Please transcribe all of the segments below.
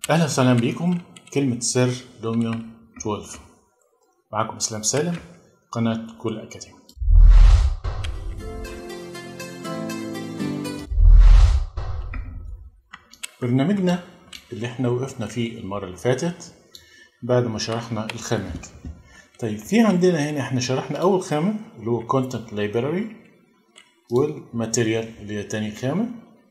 أهلا وسهلا بيكم كلمة سر دوميون 12 معكم إسلام سالم قناة كل أكاديمي برنامجنا اللي احنا وقفنا فيه المرة اللي فاتت بعد ما شرحنا الخامات طيب في عندنا هنا احنا شرحنا أول خامة اللي هو content library والماتيريال اللي هي تاني خامة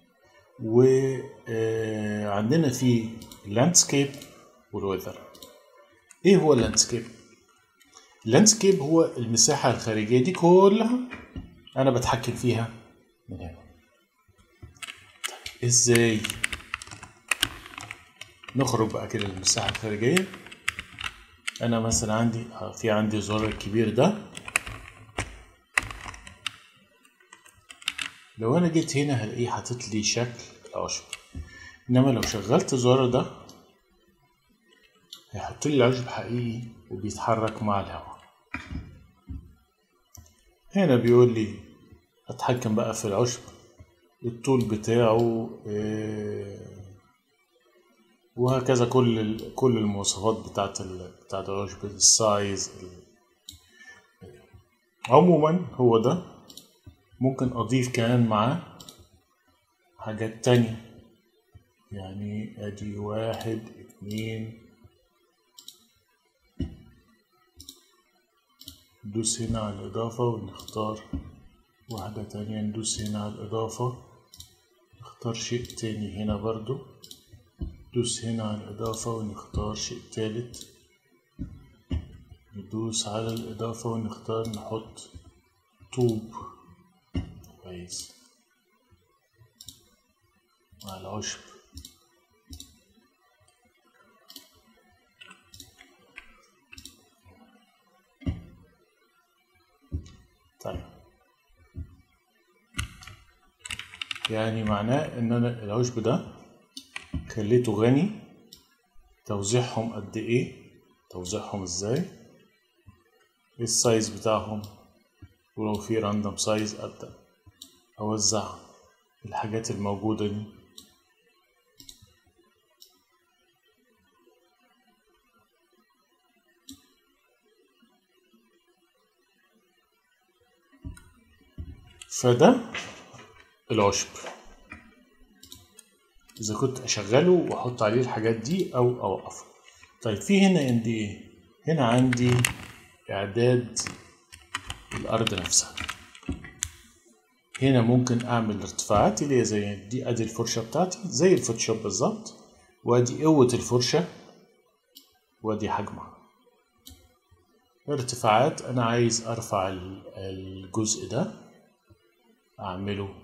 وعندنا في لاندسكيب والويذر ايه هو اللاندسكيب اللاندسكيب هو المساحة الخارجية دي كلها انا بتحكم فيها من هنا طيب ازاي نخرج بقى كده للمساحة الخارجية انا مثلا عندي آه، في عندي الزرار الكبير ده لو انا جيت هنا هلاقيه حاطط لي شكل العشب انما لو شغلت الزرار ده هيحط لي العشب حقيقي وبيتحرك مع الهواء هنا بيقول لي اتحكم بقى في العشب الطول بتاعه آه، وهكذا كل ال- كل المواصفات بتاعت ال- بتاعت العشب السايز ال- عموما هو ده ممكن اضيف كمان معاه حاجات تانية يعني ادي واحد اتنين ندوس هنا على الإضافة ونختار واحدة تانية ندوس هنا على الإضافة نختار شيء تاني هنا برضو ندوس هنا على الإضافة ونختار شيء تالت ندوس على الإضافة ونختار نحط طوب كويس مع العشب طيب يعني معناه ان انا العشب ده خليته غني توزيعهم قد ايه توزيعهم ازاي ايه السايز بتاعهم ولو في راندوم سايز ابدا اوزع الحاجات الموجودة دي فده العشب اذا كنت اشغله واحط عليه الحاجات دي او اوقفه طيب في هنا عندي ايه هنا عندي اعداد الارض نفسها هنا ممكن اعمل ارتفاعات اللي هي زي دي ادي الفرشه بتاعتي زي الفوتوشوب بالظبط وادي قوه الفرشه وادي حجمها ارتفاعات انا عايز ارفع ال- الجزء ده اعمله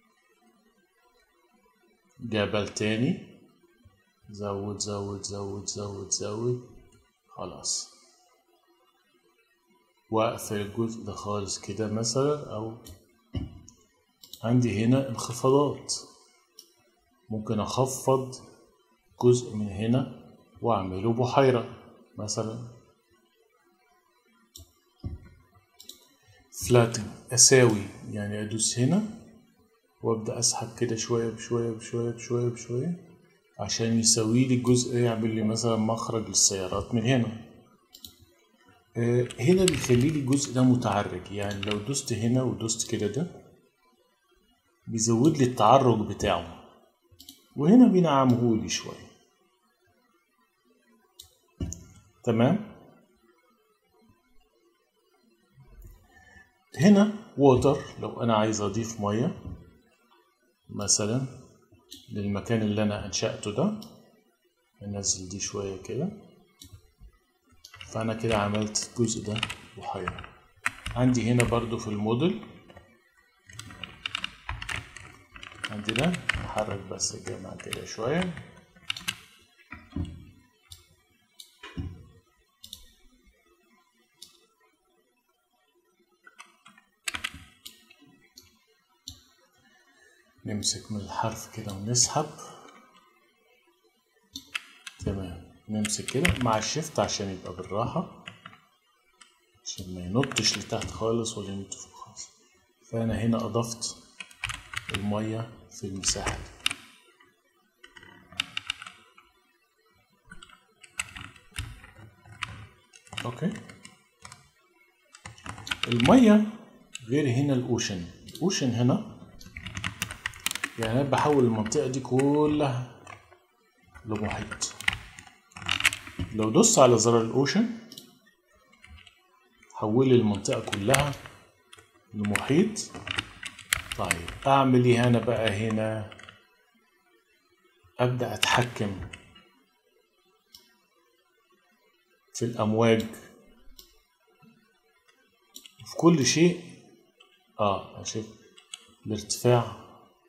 جبل تاني زود زود زود زود زود خلاص واقفل الجزء ده خالص كده مثلا او عندي هنا انخفاضات ممكن اخفض جزء من هنا واعمله بحيرة مثلا فلاتن اساوي يعني ادوس هنا وابدا اسحب كده شويه بشويه بشويه بشويه بشويه عشان يساوي لي الجزء يعمل لي مثلا مخرج للسيارات من هنا آه، هنا بيخلي لي الجزء ده متعرج يعني لو دوست هنا ودوست كده ده بيزود لي التعرج بتاعه وهنا بينعمه لي شويه تمام هنا ووتر لو انا عايز اضيف ميه مثلا للمكان اللي انا انشأته ده انزل دي شويه كده فانا كده عملت الجزء ده بحيره عندي هنا برضو في الموديل عندي ده نحرك بس الجامعة كده شوية نمسك من الحرف كده ونسحب تمام نمسك كده مع الشيفت عشان يبقى بالراحة عشان ما ينطش لتحت خالص ولا ينط فوق خالص فأنا هنا أضفت المية في المساحة دي اوكي الميه غير هنا الاوشن الاوشن هنا يعني انا بحول المنطقه دي كلها لمحيط لو دوست على زرار الاوشن حول لي المنطقه كلها لمحيط طيب اعمل ايه انا بقى هنا ابدا اتحكم في الامواج في كل شيء اه شوف الارتفاع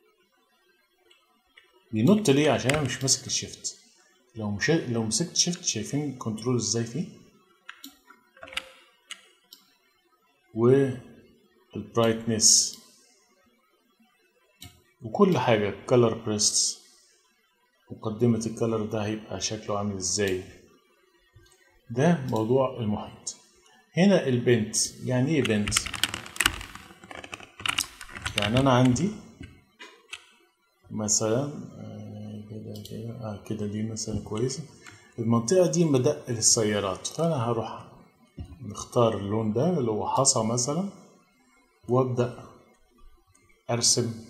بينط ليه عشان انا مش ماسك الشيفت لو مش لو مسكت شيفت شايفين الكنترول ازاي فيه والبرايتنس وكل حاجة color بريست مقدمة الكلر ده هيبقى شكله عامل ازاي ده موضوع المحيط هنا البنت يعني ايه بنت يعني انا عندي مثلا آه، كده كده اه كده دي مثلا كويسة المنطقة دي مدق للسيارات فانا هروح نختار اللون ده اللي هو حصى مثلا وابدأ ارسم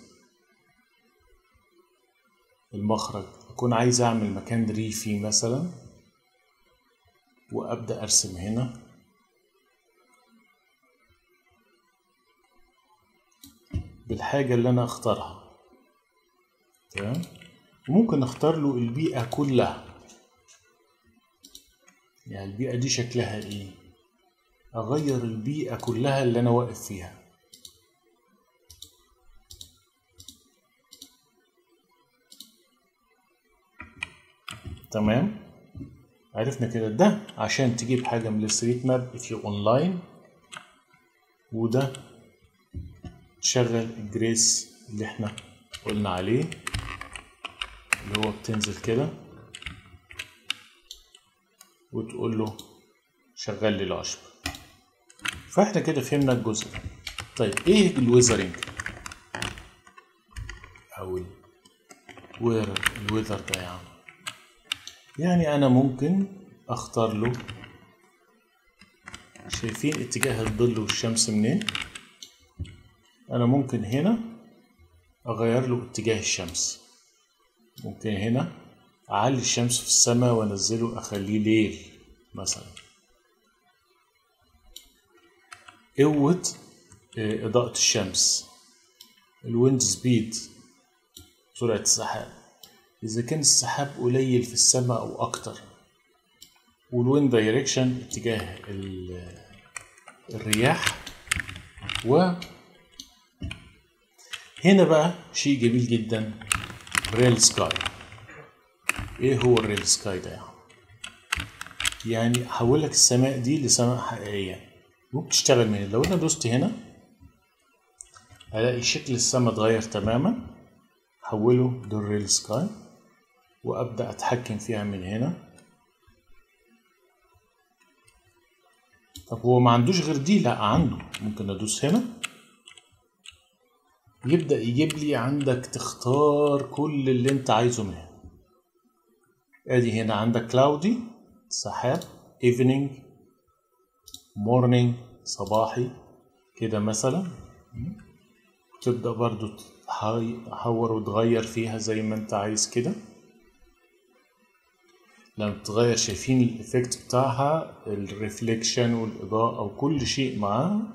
المخرج أكون عايز أعمل مكان ريفي مثلا وأبدأ أرسم هنا بالحاجة اللي أنا أختارها تمام وممكن أختار له البيئة كلها يعني البيئة دي شكلها إيه أغير البيئة كلها اللي أنا واقف فيها تمام عرفنا كده ده عشان تجيب حاجة من الستريت ماب if you online وده تشغل الجريس اللي احنا قلنا عليه اللي هو بتنزل كده وتقول له شغل لي العشب فاحنا كده فهمنا الجزء ده طيب ايه الويزرنج او الوير الويذر ده يعني يعني أنا ممكن أختار له شايفين اتجاه الظل والشمس منين أنا ممكن هنا أغير له اتجاه الشمس ممكن هنا أعلي الشمس في السماء وأنزله أخليه ليل مثلا قوة آه، إضاءة الشمس الويند سبيد سرعة السحاب إذا كان السحاب قليل في السماء أو أكتر والويند دايركشن اتجاه ال- الرياح و هنا بقى شيء جميل جدا ريل سكاي ايه هو الريل سكاي ده يعني يعني حولك السماء دي لسماء حقيقية ممكن تشتغل من هنا. لو انا دوست هنا هلاقي شكل السماء اتغير تماما حوله للريل سكاي وابدا اتحكم فيها من هنا طب هو ما عندوش غير دي لا عنده ممكن ادوس هنا يبدا يجيب لي عندك تختار كل اللي انت عايزه من هنا ادي هنا عندك كلاودي سحاب ايفنينج مورنينج صباحي كده مثلا تبدا برضو تحور وتغير فيها زي ما انت عايز كده لما تغير شايفين الايفكت بتاعها الريفليكشن والاضاءة وكل شيء معاها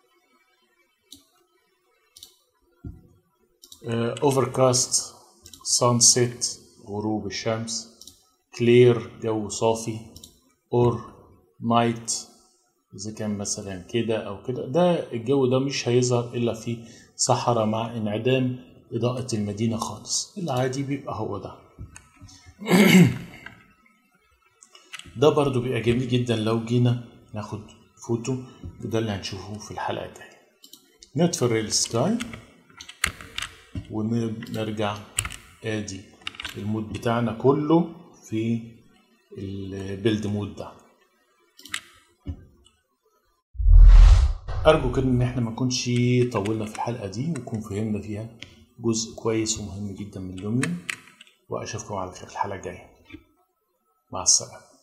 اوفركاست سانسيت غروب الشمس كلير جو صافي اور نايت اذا كان مثلا كده او كده ده الجو ده مش هيظهر الا في صحراء مع انعدام اضاءة المدينة خالص العادي بيبقى هو ده ده برضو بيبقى جميل جدا لو جينا ناخد فوتو وده اللي هنشوفه في الحلقة الجاية نطفي الريل سكاي ونرجع ادي المود بتاعنا كله في البيلد مود ده ارجو كده ان احنا ما نكونش طولنا في الحلقه دي ونكون فهمنا فيها جزء كويس ومهم جدا من اللوميون واشوفكم على خير الحلقه الجايه مع السلامه